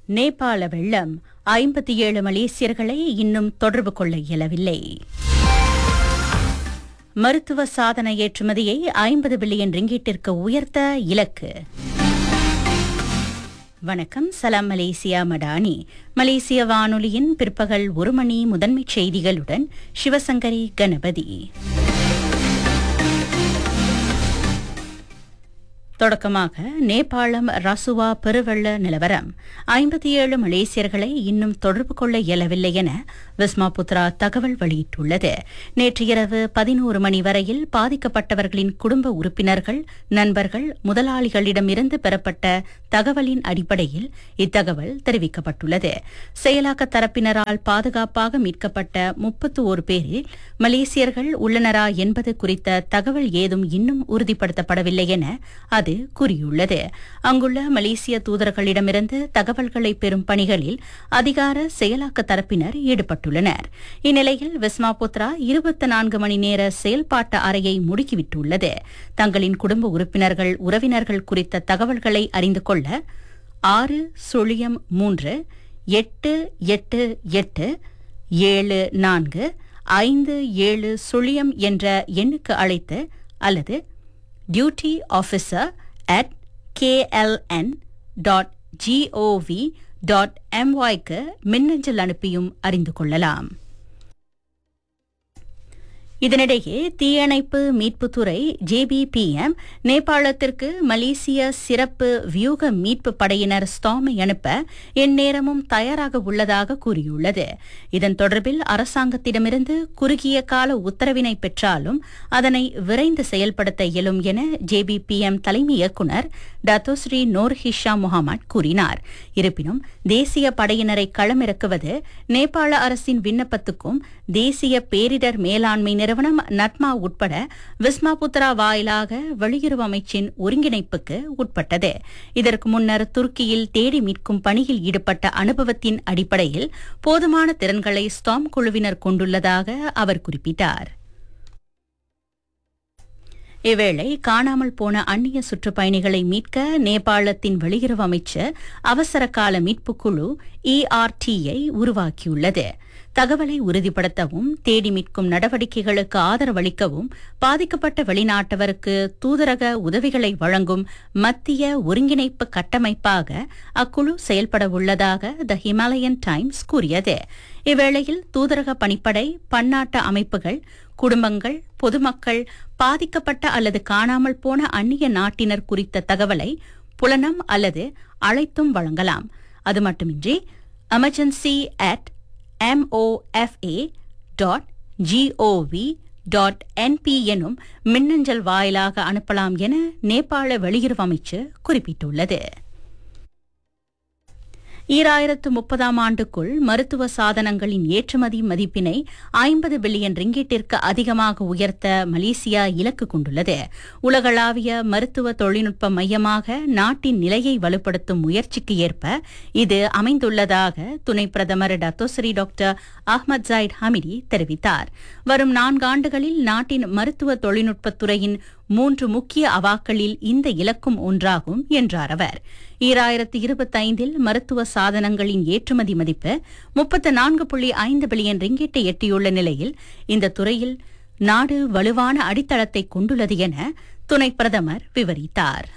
நேபாள வெள்ளம் ஐம்பத்தி ஏழு மலேசியர்களை இன்னும் தொடர்பு கொள்ள இயலவில்லை மருத்துவ சாதன ஏற்றுமதியை ஐம்பது பில்லியன் ரிங்கீட்டிற்கு உயர்த்த இலக்கு வணக்கம் சலாம் மலேசியா மடானி மலேசிய வானொலியின் பிற்பகல் ஒரு மணி முதன்மைச் செய்திகளுடன் சிவசங்கரி கணபதி தொடக்கமாக நேபாளம் ரசுவா பெருவெள்ள நிலவரம் ஐம்பத்தி ஏழு மலேசியர்களை இன்னும் தொடர்பு கொள்ள இயலவில்லை என விஸ்மாபுத்ரா தகவல் வெளியிட்டுள்ளது நேற்று இரவு பதினோரு மணி வரையில் பாதிக்கப்பட்டவர்களின் குடும்ப உறுப்பினர்கள் நண்பர்கள் முதலாளிகளிடமிருந்து பெறப்பட்ட தகவலின் அடிப்படையில் இத்தகவல் தெரிவிக்கப்பட்டுள்ளது செயலாக்க தரப்பினரால் பாதுகாப்பாக மீட்கப்பட்ட முப்பத்து ஒரு பேரில் மலேசியர்கள் உள்ளனரா என்பது குறித்த தகவல் ஏதும் இன்னும் உறுதிப்படுத்தப்படவில்லை என அது கூறியுள்ளது அங்குள்ள மலேசிய தூதர்களிடமிருந்து தகவல்களை பெறும் பணிகளில் அதிகார செயலாக்க தரப்பினர் ஈடுபட்டுள்ளனர் இந்நிலையில் விஸ்மாபுத்ரா இருபத்தி நான்கு மணி நேர செயல்பாட்டு அறையை முடுக்கிவிட்டுள்ளது தங்களின் குடும்ப உறுப்பினர்கள் உறவினர்கள் குறித்த தகவல்களை அறிந்து கொள்ள ஆறு சுழியம் மூன்று எட்டு எட்டு எட்டு ஏழு நான்கு ஐந்து ஏழு சுழியம் என்ற எண்ணுக்கு அழைத்து அல்லது duty officer at KLN dot GOV dot எம்ஒய்க்கு மின்னஞ்சல் அனுப்பியும் அறிந்து கொள்ளலாம் இதனிடையே தீயணைப்பு மீட்புத்துறை ஜேபிபிஎம் நேபாளத்திற்கு மலேசிய சிறப்பு வியூக மீட்பு படையினர் ஸ்தாமை அனுப்ப எந்நேரமும் தயாராக உள்ளதாக கூறியுள்ளது இதன் தொடர்பில் அரசாங்கத்திடமிருந்து குறுகிய கால உத்தரவினை பெற்றாலும் அதனை விரைந்து செயல்படுத்த இயலும் என ஜேபிபிஎம் தலைமை இயக்குநர் டத்தோஸ்ரீ நோர் ஹிஷா முகமது கூறினார் இருப்பினும் தேசிய படையினரை களமிறக்குவது நேபாள அரசின் விண்ணப்பத்துக்கும் தேசிய பேரிடர் மேலாண்மை நிறுவனம் நட்மா உட்பட விஸ்மாபுத்ரா வாயிலாக வெளியுறவு அமைச்சின் ஒருங்கிணைப்புக்கு உட்பட்டது இதற்கு முன்னர் துருக்கியில் தேடி மீட்கும் பணியில் ஈடுபட்ட அனுபவத்தின் அடிப்படையில் போதுமான திறன்களை ஸ்தாம் குழுவினர் கொண்டுள்ளதாக அவர் குறிப்பிட்டார் இவ்வேளை காணாமல் போன அந்நிய சுற்றுப்பயணிகளை மீட்க நேபாளத்தின் வெளியுறவு அமைச்சர் அவசர கால மீட்புக் குழு இஆர்டியை உருவாக்கியுள்ளது தகவலை உறுதிப்படுத்தவும் தேடி மீட்கும் நடவடிக்கைகளுக்கு ஆதரவளிக்கவும் பாதிக்கப்பட்ட வெளிநாட்டவருக்கு தூதரக உதவிகளை வழங்கும் மத்திய ஒருங்கிணைப்பு கட்டமைப்பாக அக்குழு செயல்பட உள்ளதாக த ஹிமாலயன் டைம்ஸ் கூறியது இவ்வேளையில் தூதரக பணிப்படை பன்னாட்டு அமைப்புகள் குடும்பங்கள் பொதுமக்கள் பாதிக்கப்பட்ட அல்லது காணாமல் போன அந்நிய நாட்டினர் குறித்த தகவலை புலனம் அல்லது அழைத்தும் வழங்கலாம் அது மட்டுமின்றி emergency at MOFA dot GOV dot NP எனும் மின்னஞ்சல் வாயிலாக அனுப்பலாம் என நேபாள வெளியுறவு அமைச்சு குறிப்பிட்டுள்ளது ஈராயிரத்து முப்பதாம் ஆண்டுக்குள் மருத்துவ சாதனங்களின் ஏற்றுமதி மதிப்பினை ஐம்பது பில்லியன் ரிங்கிட்டிற்கு அதிகமாக உயர்த்த மலேசியா இலக்கு கொண்டுள்ளது உலகளாவிய மருத்துவ தொழில்நுட்ப மையமாக நாட்டின் நிலையை வலுப்படுத்தும் முயற்சிக்கு ஏற்ப இது அமைந்துள்ளதாக துணை பிரதமர் டத்தோசரி டாக்டர் அஹ்மத் ஜாயிட் ஹமிடி தெரிவித்தார் வரும் நான்காண்டுகளில் நாட்டின் மருத்துவ தொழில்நுட்பத்துறையின் மூன்று முக்கிய அவாக்களில் இந்த இலக்கும் ஒன்றாகும் என்றார் அவர் ஈராயிரத்து இருபத்தைந்தில் மருத்துவ சாதனங்களின் ஏற்றுமதி மதிப்பு முப்பத்து நான்கு புள்ளி ஐந்து பில்லியன் ரிங்கெட்டை எட்டியுள்ள நிலையில் இந்த துறையில் நாடு வலுவான அடித்தளத்தை கொண்டுள்ளது என துணை பிரதமர் விவரித்தார்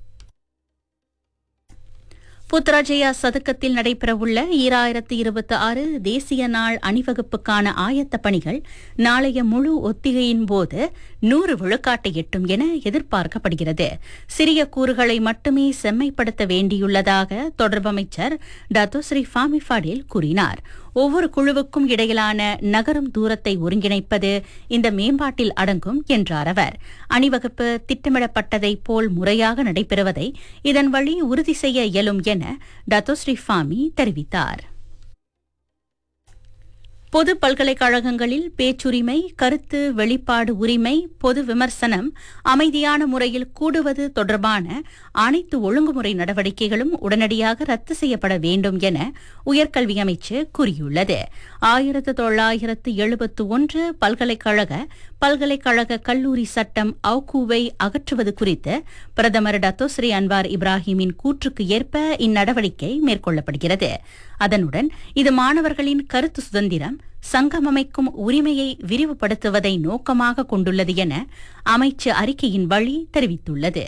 புத்ராஜயா சதுக்கத்தில் நடைபெறவுள்ள ஈராயிரத்து இருபத்தி ஆறு தேசிய நாள் அணிவகுப்புக்கான ஆயத்த பணிகள் நாளைய முழு ஒத்திகையின் போது நூறு விழுக்காட்டை எட்டும் என எதிர்பார்க்கப்படுகிறது சிறிய கூறுகளை மட்டுமே செம்மைப்படுத்த வேண்டியுள்ளதாக தொடர்பு அமைச்சர் டத்தோஸ்ரீ ஃபாமிஃபாடில் கூறினார் ஒவ்வொரு குழுவுக்கும் இடையிலான நகரும் தூரத்தை ஒருங்கிணைப்பது இந்த மேம்பாட்டில் அடங்கும் என்றார் அவர் அணிவகுப்பு திட்டமிடப்பட்டதைப் போல் முறையாக நடைபெறுவதை இதன் வழி உறுதி செய்ய இயலும் என டத்தோஸ்ரீ ஃபாமி தெரிவித்தார் பொது பல்கலைக்கழகங்களில் பேச்சுரிமை கருத்து வெளிப்பாடு உரிமை பொது விமர்சனம் அமைதியான முறையில் கூடுவது தொடர்பான அனைத்து ஒழுங்குமுறை நடவடிக்கைகளும் உடனடியாக ரத்து செய்யப்பட வேண்டும் என உயர்கல்வி அமைச்சு கூறியுள்ளது ஆயிரத்து தொள்ளாயிரத்து எழுபத்து ஒன்று பல்கலைக்கழக பல்கலைக்கழக கல்லூரி சட்டம் அவுக்கூவை அகற்றுவது குறித்து பிரதமர் டத்தோஸ்ரீ அன்வார் இப்ராஹிமின் கூற்றுக்கு ஏற்ப இந்நடவடிக்கை மேற்கொள்ளப்படுகிறது அதனுடன் இது மாணவர்களின் கருத்து சுதந்திரம் சங்கம் அமைக்கும் உரிமையை விரிவுபடுத்துவதை நோக்கமாக கொண்டுள்ளது என அமைச்சு அறிக்கையின் வழி தெரிவித்துள்ளது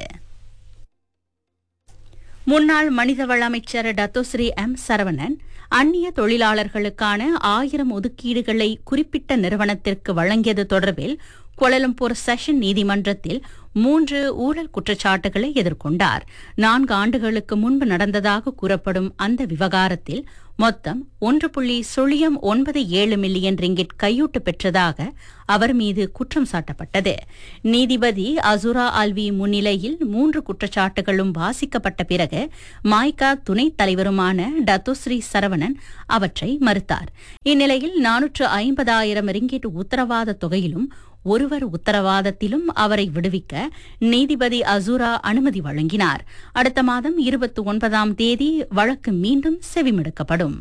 முன்னாள் மனிதவள அமைச்சர் டத்தோஸ்ரீ எம் சரவணன் அந்நிய தொழிலாளர்களுக்கான ஆயிரம் ஒதுக்கீடுகளை குறிப்பிட்ட நிறுவனத்திற்கு வழங்கியது தொடர்பில் கோலலம்பூர் செஷன் நீதிமன்றத்தில் மூன்று ஊழல் குற்றச்சாட்டுகளை எதிர்கொண்டார் நான்கு ஆண்டுகளுக்கு முன்பு நடந்ததாக கூறப்படும் அந்த விவகாரத்தில் மொத்தம் ஒன்று புள்ளி சுழியம் ஒன்பது ஏழு மில்லியன் ரிங்கிட் கையூட்டு பெற்றதாக அவர் மீது குற்றம் சாட்டப்பட்டது நீதிபதி அசுரா அல்வி முன்னிலையில் மூன்று குற்றச்சாட்டுகளும் வாசிக்கப்பட்ட பிறகு மாய்கா துணைத் தலைவருமான டத்துஸ்ரீ சரவணன் அவற்றை மறுத்தார் இந்நிலையில் நானூற்று ஐம்பதாயிரம் ரிங்கிட் உத்தரவாத தொகையிலும் ஒருவர் உத்தரவாதத்திலும் அவரை விடுவிக்க நீதிபதி அசூரா அனுமதி வழங்கினார் அடுத்த மாதம் இருபத்தி ஒன்பதாம் தேதி வழக்கு மீண்டும் செவிமடுக்கப்படும்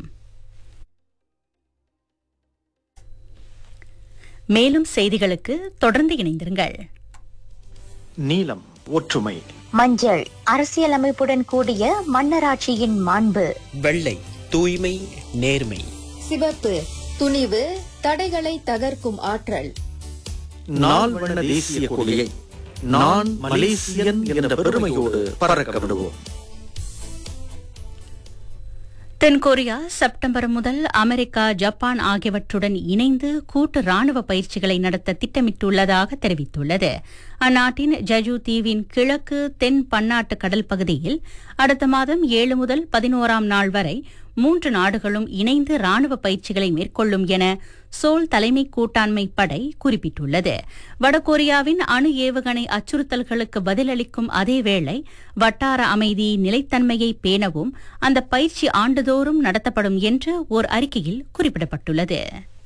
மேலும் செய்திகளுக்கு தொடர்ந்து இணைந்திருங்கள் நீலம் ஒற்றுமை மஞ்சள் அரசியலமைப்புடன் கூடிய மன்னராட்சியின் மாண்பு வெள்ளை தூய்மை நேர்மை சிவப்பு துணிவு தடைகளை தகர்க்கும் ஆற்றல் நாள் வண்ண தேசிய கொடியை நான் மலேசியன் என்ற பெருமையோடு பறக்க விடுவோம் தென்கொரியா செப்டம்பர் முதல் அமெரிக்கா ஜப்பான் ஆகியவற்றுடன் இணைந்து கூட்டு ராணுவ பயிற்சிகளை நடத்த திட்டமிட்டுள்ளதாக தெரிவித்துள்ளது அந்நாட்டின் ஜஜு தீவின் கிழக்கு தென் பன்னாட்டு கடல் பகுதியில் அடுத்த மாதம் ஏழு முதல் பதினோராம் நாள் வரை மூன்று நாடுகளும் இணைந்து ராணுவ பயிற்சிகளை மேற்கொள்ளும் என சோல் தலைமை கூட்டாண்மை படை குறிப்பிட்டுள்ளது வடகொரியாவின் அணு ஏவுகணை அச்சுறுத்தல்களுக்கு பதிலளிக்கும் அதேவேளை வட்டார அமைதி நிலைத்தன்மையை பேணவும் அந்த பயிற்சி ஆண்டுதோறும் நடத்தப்படும் என்று ஓர் அறிக்கையில் குறிப்பிடப்பட்டுள்ளது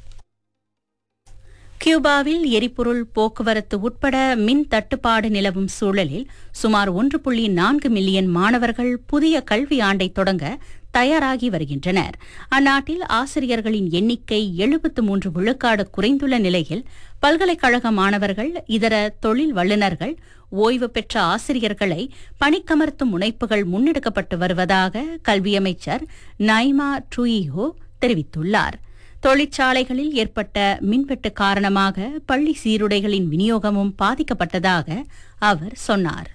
கியூபாவில் எரிபொருள் போக்குவரத்து உட்பட மின் தட்டுப்பாடு நிலவும் சூழலில் சுமார் ஒன்று புள்ளி நான்கு மில்லியன் மாணவர்கள் புதிய கல்வி ஆண்டை தொடங்க தயாராகி வருகின்றனர் அந்நாட்டில் ஆசிரியர்களின் எண்ணிக்கை எழுபத்து மூன்று விழுக்காடு குறைந்துள்ள நிலையில் பல்கலைக்கழக மாணவர்கள் இதர தொழில் வல்லுநர்கள் ஓய்வு பெற்ற ஆசிரியர்களை பணிக்கமர்த்தும் முனைப்புகள் முன்னெடுக்கப்பட்டு வருவதாக கல்வி அமைச்சர் நைமா ட்ரூயிஹோ தெரிவித்துள்ளார் தொழிற்சாலைகளில் ஏற்பட்ட மின்வெட்டு காரணமாக பள்ளி சீருடைகளின் விநியோகமும் பாதிக்கப்பட்டதாக அவர் சொன்னார்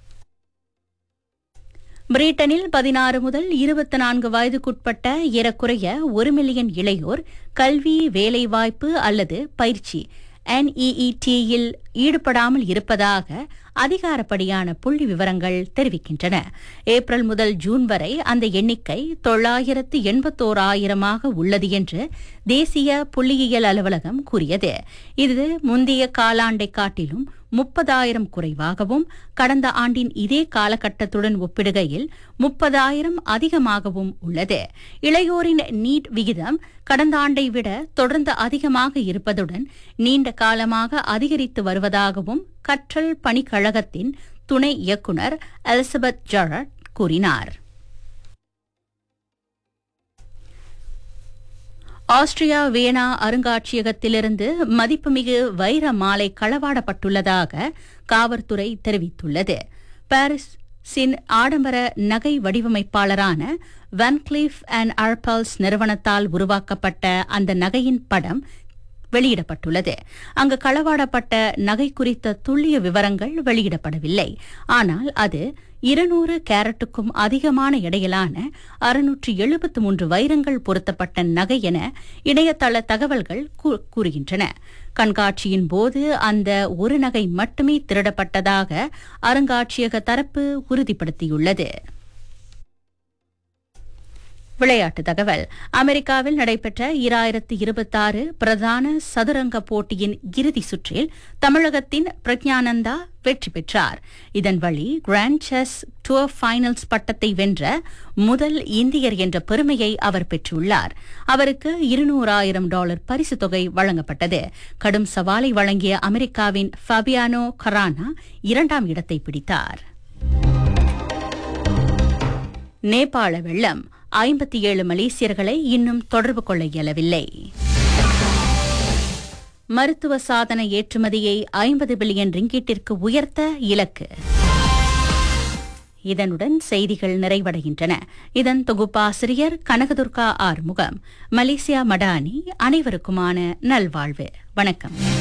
பிரிட்டனில் பதினாறு முதல் இருபத்தி நான்கு வயதுக்குட்பட்ட ஏறக்குறைய ஒரு மில்லியன் இளையோர் கல்வி வேலைவாய்ப்பு அல்லது பயிற்சி என்இஇடியில் ஈடுபடாமல் இருப்பதாக அதிகாரப்படியான புள்ளி விவரங்கள் தெரிவிக்கின்றன ஏப்ரல் முதல் ஜூன் வரை அந்த எண்ணிக்கை தொள்ளாயிரத்து எண்பத்தோராயிரமாக உள்ளது என்று தேசிய புள்ளியியல் அலுவலகம் கூறியது இது முந்தைய காலாண்டை காட்டிலும் முப்பதாயிரம் குறைவாகவும் கடந்த ஆண்டின் இதே காலகட்டத்துடன் ஒப்பிடுகையில் முப்பதாயிரம் அதிகமாகவும் உள்ளது இளையோரின் நீட் விகிதம் கடந்த ஆண்டை விட தொடர்ந்து அதிகமாக இருப்பதுடன் நீண்ட காலமாக அதிகரித்து வருவதாகவும் கற்றல் பணிக்கழகத்தின் துணை இயக்குநர் எலிசபெத் ஜரட் கூறினார் ஆஸ்திரியா வியனா அருங்காட்சியகத்திலிருந்து மதிப்புமிகு வைர மாலை களவாடப்பட்டுள்ளதாக காவல்துறை தெரிவித்துள்ளது பாரிஸ் சின் ஆடம்பர நகை வடிவமைப்பாளரான வன்கிளீஃப் அண்ட் அர்பல்ஸ் நிறுவனத்தால் உருவாக்கப்பட்ட அந்த நகையின் படம் வெளியிடப்பட்டுள்ளது அங்கு களவாடப்பட்ட நகை குறித்த துல்லிய விவரங்கள் வெளியிடப்படவில்லை ஆனால் அது இருநூறு கேரட்டுக்கும் அதிகமான எடையிலான அறுநூற்று எழுபத்து மூன்று வைரங்கள் பொருத்தப்பட்ட நகை என இணையதள தகவல்கள் கூ- கூறுகின்றன கண்காட்சியின் போது அந்த ஒரு நகை மட்டுமே திருடப்பட்டதாக அருங்காட்சியக தரப்பு உறுதிப்படுத்தியுள்ளது விளையாட்டு தகவல் அமெரிக்காவில் நடைபெற்ற இராயிரத்து இருபத்தாறு பிரதான சதுரங்க போட்டியின் இறுதி சுற்றில் தமிழகத்தின் பிரக்ஞானந்தா வெற்றி பெற்றார் இதன் வழி கிராண்ட் செஸ் டூர் ஃபைனல்ஸ் பட்டத்தை வென்ற முதல் இந்தியர் என்ற பெருமையை அவர் பெற்றுள்ளார் அவருக்கு இருநூறாயிரம் டாலர் பரிசுத் தொகை வழங்கப்பட்டது கடும் சவாலை வழங்கிய அமெரிக்காவின் ஃபபியானோ கரானா இரண்டாம் இடத்தை பிடித்தார் நேபாள வெள்ளம் ஐம்பத்தி ஏழு மலேசியர்களை இன்னும் தொடர்பு கொள்ள இயலவில்லை மருத்துவ சாதன ஏற்றுமதியை ஐம்பது பில்லியன் ரிங்கிட்டிற்கு உயர்த்த இலக்கு இதனுடன் செய்திகள் நிறைவடைகின்றன இதன் தொகுப்பாசிரியர் கனகதுர்கா ஆறுமுகம் மலேசியா மடானி அனைவருக்குமான நல்வாழ்வு வணக்கம்